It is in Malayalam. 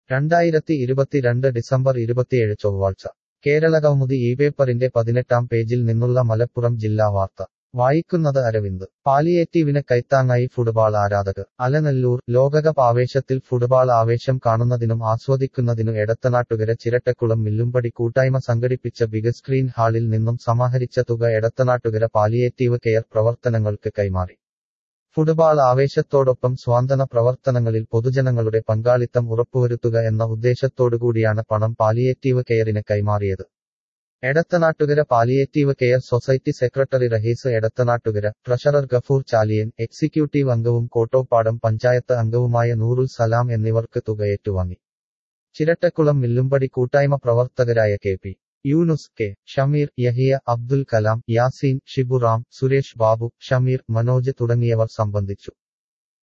രണ്ടായിരത്തി ഇരുപത്തിരണ്ട് ഡിസംബർ ഇരുപത്തിയേഴ് ചൊവ്വാഴ്ച കേരളകൗമുദി ഈ പേപ്പറിന്റെ പതിനെട്ടാം പേജിൽ നിന്നുള്ള മലപ്പുറം ജില്ലാ വാർത്ത വായിക്കുന്നത് അരവിന്ദ് പാലിയേറ്റീവിന് കൈത്താങ്ങായി ഫുട്ബാൾ ആരാധകർ അലനല്ലൂർ ലോകകപ്പ് ആവേശത്തിൽ ഫുട്ബാൾ ആവേശം കാണുന്നതിനും ആസ്വദിക്കുന്നതിനും എടത്തനാട്ടുകര ചിരട്ടക്കുളം മില്ലുംപടി കൂട്ടായ്മ സംഘടിപ്പിച്ച ബിഗ് സ്ക്രീൻ ഹാളിൽ നിന്നും സമാഹരിച്ച തുക എടത്തനാട്ടുകര പാലിയേറ്റീവ് കെയർ പ്രവർത്തനങ്ങൾക്ക് കൈമാറി ഫുട്ബാൾ ആവേശത്തോടൊപ്പം സ്വാന്തന പ്രവർത്തനങ്ങളിൽ പൊതുജനങ്ങളുടെ പങ്കാളിത്തം ഉറപ്പുവരുത്തുക എന്ന ഉദ്ദേശത്തോടുകൂടിയാണ് പണം പാലിയേറ്റീവ് കെയറിന് കൈമാറിയത് Edathanattukara palliative care society secretary Raheez Edathanattukara treasurer Gafoor Chaliyan executive അംഗവും കോട്ടോപ്പാടം പഞ്ചായത്ത് അംഗവുമായ നൂറുൽ സലാം എന്നിവർക്ക് തുക ഏറ്റുവാങ്ങി ചിരട്ടക്കുളം മില്ലുംപടി കൂട്ടായ്മ പ്രവർത്തകരായ K P Yunus K Shameer Yahiya Abdul Kalam Yaseen Shiburam Suresh Babu Shameer Manoj തുടങ്ങിയവർ സംബന്ധിച്ചു